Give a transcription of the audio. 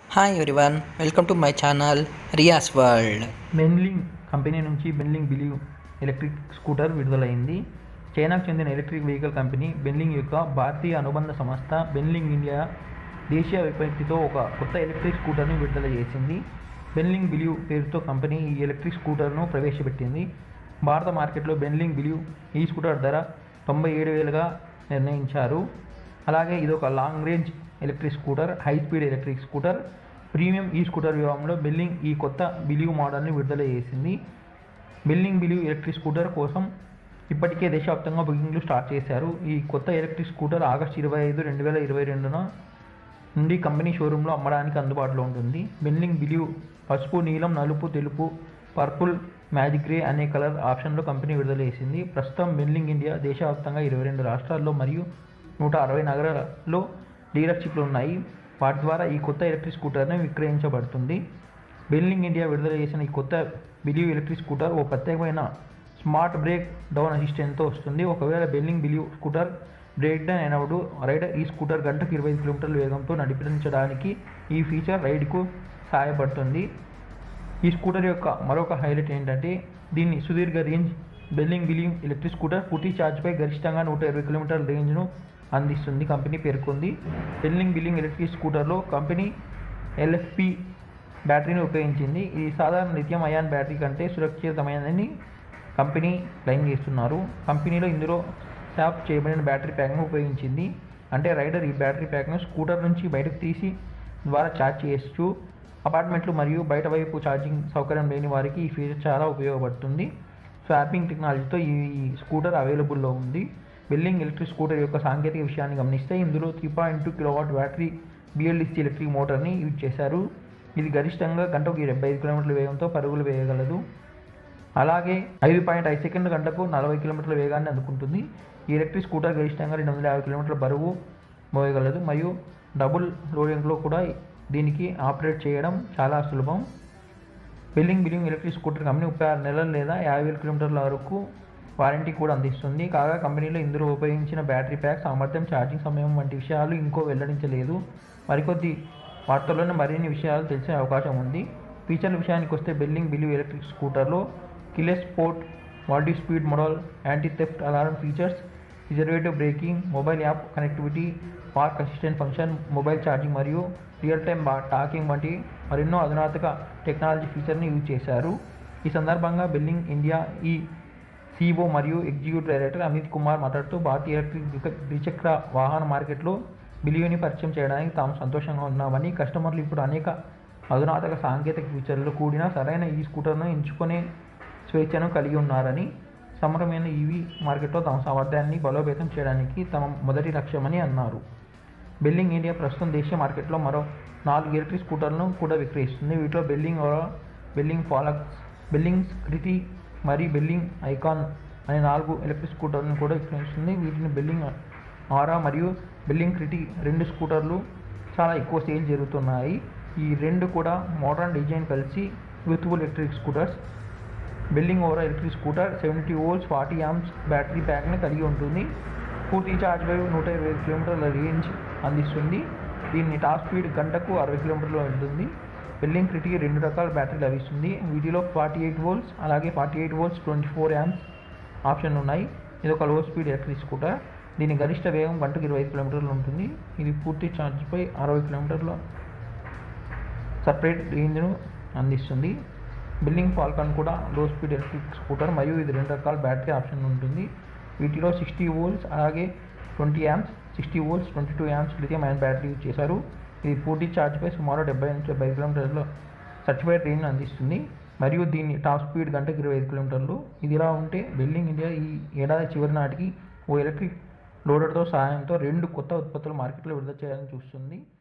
hi everyone welcome to my channel Riya's world Benling company నుంచి Benling Believe electric scooter విడుదలైంది చైనాకు చెందిన electric vehicle company Benling యొక్క భారతీయ అనుబంధ సంస్థ బెన్లింగ్ ఇండియా దేశీయ విపత్తితో ఒక కొత్త ఎలక్ట్రిక్ స్కూటర్ను విడుదల చేసింది బెన్లింగ్ బిలీవ్ పేరుతో కంపెనీ ఈ ఎలక్ట్రిక్ స్కూటర్ను ప్రవేశపెట్టింది భారత మార్కెట్లో బెన్లింగ్ బిలీవ్ ఈ స్కూటర్ ధర తొంభై ఏడు వేలుగా నిర్ణయించారు అలాగే ఇది ఒక long range electric scooter high speed electric scooter premium ఈ స్కూటర్ విభాగంలో బెల్లింగ్ ఈ కొత్త బిలీవ్ మోడల్ని విడుదల చేసింది బెల్లింగ్ బిలీవ్ ఎలక్ట్రిక్ స్కూటర్ కోసం ఇప్పటికే దేశవ్యాప్తంగా బుకింగ్లు స్టార్ట్ చేశారు ఈ కొత్త ఎలక్ట్రిక్ స్కూటర్ ఆగస్టు ఇరవై ఐదు రెండు వేల ఇరవై రెండున నుండి కంపెనీ షోరూంలో అమ్మడానికి అందుబాటులో ఉంటుంది బెల్లింగ్ బిలీవ్ పసుపు నీలం నలుపు తెలుపు పర్పుల్ మ్యాజిక్ గ్రే అనే కలర్ ఆప్షన్లో కంపెనీ విడుదల చేసింది ప్రస్తుతం బెల్లింగ్ ఇండియా దేశవ్యాప్తంగా ఇరవై రెండు రాష్ట్రాల్లో మరియు నూట అరవై నగరాల్లో డీలర్షిప్లు ఉన్నాయి వాటి ద్వారా ఈ కొత్త ఎలక్ట్రిక్ స్కూటర్ని విక్రయించబడుతుంది బెల్లింగ్ ఇండియా విడుదల చేసిన ఈ కొత్త బిలీవ్ ఎలక్ట్రిక్ స్కూటర్ ఓ ప్రత్యేకమైన స్మార్ట్ బ్రేక్ డౌన్ అసిస్టెంట్తో వస్తుంది ఒకవేళ Benling Believe scooter breakdown అయినప్పుడు రైడర్ ఈ స్కూటర్ గంటకు ఇరవై ఐదు కిలోమీటర్ల వేగంతో నడిపించడానికి ఈ ఫీచర్ రైడ్కు సహాయపడుతుంది ఈ స్కూటర్ యొక్క మరొక హైలైట్ ఏంటంటే దీన్ని సుదీర్ఘ range Benling Benling electric scooter పూర్తి ఛార్జ్పై గరిష్టంగా నూట ఇరవై కిలోమీటర్ల రేంజ్ను అందిస్తుంది కంపెనీ పేర్కొంది బెల్లింగ్ బిలింగ్ ఎలక్ట్రిక్ స్కూటర్లో కంపెనీ ఎల్ఎఫ్పి బ్యాటరీని ఉపయోగించింది ఇది సాధారణ లిథియం అయాన్ బ్యాటరీ కంటే సురక్షితమైనదని కంపెనీ క్లెయిమ్ చేస్తున్నారు కంపెనీలో ఇందులో స్వాప్ చేయబడిన బ్యాటరీ ప్యాక్ను ఉపయోగించింది అంటే రైడర్ ఈ బ్యాటరీ ప్యాక్ను స్కూటర్ నుంచి బయటకు తీసి ద్వారా ఛార్జ్ చేయొచ్చు అపార్ట్మెంట్లు మరియు బయట వైపు ఛార్జింగ్ సౌకర్యం లేని వారికి ఈ ఫీచర్ చాలా ఉపయోగపడుతుంది స్వాపింగ్ టెక్నాలజీతో ఈ స్కూటర్ అవైలబుల్లో ఉంది బిల్లింగ్ ఎలక్ట్రిక్ స్కూటర్ యొక్క సాంకేతిక విషయాన్ని గమనిస్తే ఇందులో three point two kilowatt battery BLDC electric మోటార్ని యూజ్ చేశారు ఇది గరిష్టంగా గంటకు డెబ్బై ఐదు కిలోమీటర్ల వేగంతో పరుగులు వేయగలదు అలాగే ఐదు పాయింట్ ఐదు సెకండ్ల గంటకు నలభై కిలోమీటర్ల వేగాన్ని అందుకుంటుంది ఈ ఎలక్ట్రిక్ స్కూటర్ గరిష్టంగా రెండు వందల యాభై కిలోమీటర్ల బరువు మోయగలదు మరియు డబుల్ లోడింగ్లో కూడా దీనికి ఆపరేట్ చేయడం చాలా సులభం Benling Benling electric scooter company ముప్పై ఆరు నెలలు లేదా యాభై వేల కిలోమీటర్ల వరకు వారంటీ కూడా అందిస్తుంది కాగా కంపెనీలో ఇందులో ఉపయోగించిన బ్యాటరీ ప్యాక్ సామర్థ్యం ఛార్జింగ్ సమయం వంటి విషయాలు ఇంకో వెల్లడించలేదు మరికొద్ది వార్తల్లోనే మరిన్ని విషయాలు తెలిసే అవకాశం ఉంది ఫీచర్ల విషయానికి వస్తే బెల్లింగ్ బిలీవ్ ఎలక్ట్రిక్ స్కూటర్లో keyless sport multi speed model anti theft alarm features రిజర్వేటివ్ braking mobile app connectivity park assistant function mobile charging మరియు రియల్ టైమ్ టాకింగ్ వంటి మరెన్నో అధునాతక టెక్నాలజీ ఫీచర్ని యూజ్ చేశారు ఈ సందర్భంగా బిల్లింగ్ ఇండియా ఈ సిఓ మరియు ఎగ్జిక్యూటివ్ డైరెక్టర్ అమిత్ కుమార్ మాట్లాడుతూ భారతీయ ఎలక్ట్రిక్ ద్విక- ద్విచక్ర వాహన మార్కెట్లో బిలియోని పరిచయం చేయడానికి తాము సంతోషంగా ఉన్నామని కస్టమర్లు ఇప్పుడు అనేక అధునాతక సాంకేతిక ఫీచర్లు కూడిన సరైన ఈ స్కూటర్ను ఎంచుకునే స్వేచ్ఛను కలిగి ఉన్నారని సమరమైన ఈవీ మార్కెట్లో తమ సామర్థ్యాన్ని బలోపేతం చేయడానికి తమ మొదటి లక్ష్యమని అన్నారు బెల్లింగ్ ఇండియా ప్రస్తుతం దేశీయ మార్కెట్లో మరో నాలుగు ఎలక్ట్రిక్ స్కూటర్లను కూడా విక్రయిస్తుంది వీటిలో బెల్లింగ్ ఓరా బెల్లింగ్ ఫాలక్స్ బెల్లింగ్ స్క్రిటీ మరియు బెల్లింగ్ ఐకాన్ అనే నాలుగు ఎలక్ట్రిక్ స్కూటర్లను కూడా విక్రయిస్తుంది వీటిని బెల్లింగ్ ఆరా మరియు బెల్లింగ్ క్రిటీ రెండు స్కూటర్లు చాలా ఎక్కువ సేల్ జరుగుతున్నాయి ఈ రెండు కూడా మోడర్న్ డిజైన్ కలిసి యూత్ఫుల్ ఎలక్ట్రిక్ స్కూటర్స్ బిల్డింగ్ over electric scooter seventy volts forty amps battery ప్యాక్ని కలిగి ఉంటుంది పూర్తి ఛార్జ్ పై నూట ఇరవై ఐదు కిలోమీటర్ల రేంజ్ అందిస్తుంది దీన్ని టాప్ స్పీడ్ గంటకు అరవై కిలోమీటర్లు ఉంటుంది బిల్డింగ్ క్రిటికి రెండు రకాల బ్యాటరీ లభిస్తుంది వీటిలో ఫార్టీ ఎయిట్ వోల్ట్స్ అలాగే forty eight volts twenty four amps option ఉన్నాయి ఇది ఒక లో స్పీడ్ ఎలక్ట్రిక్ స్కూటర్ దీని గరిష్ట వేగం గంటకు ఇరవై ఐదు కిలోమీటర్లు ఉంటుంది ఇది పూర్తి ఛార్జ్పై అరవై కిలోమీటర్ల సపరేట్ రేంజ్ను అందిస్తుంది బిల్లింగ్ ఫాల్కాన్ కూడా లో స్పీడ్ ఎలక్ట్రిక్ స్కూటర్ మరియు ఇది రెండు రకాల బ్యాటరీ ఆప్షన్ ఉంటుంది వీటిలో సిక్స్టీ వోల్ట్స్ అలాగే twenty amps sixty volts twenty two amps lithium ion battery use చేశారు ఇది పూర్తి ఛార్జ్పై సుమారు డెబ్బై నుంచి డెబ్బై కిలోమీటర్ల సర్టిఫైడ్ రేంజ్ అందిస్తుంది మరియు దీని టాప్ స్పీడ్ గంటకు ఇరవై ఐదు కిలోమీటర్లు ఇది ఇలా ఉంటే బిల్డింగ్ ఇండియా ఈ ఏడాది చివరి నాటికి ఓ ఎలక్ట్రిక్ లోడర్తో సహాయంతో రెండు కొత్త ఉత్పత్తులు మార్కెట్లో విడుదల చేయాలని చూస్తుంది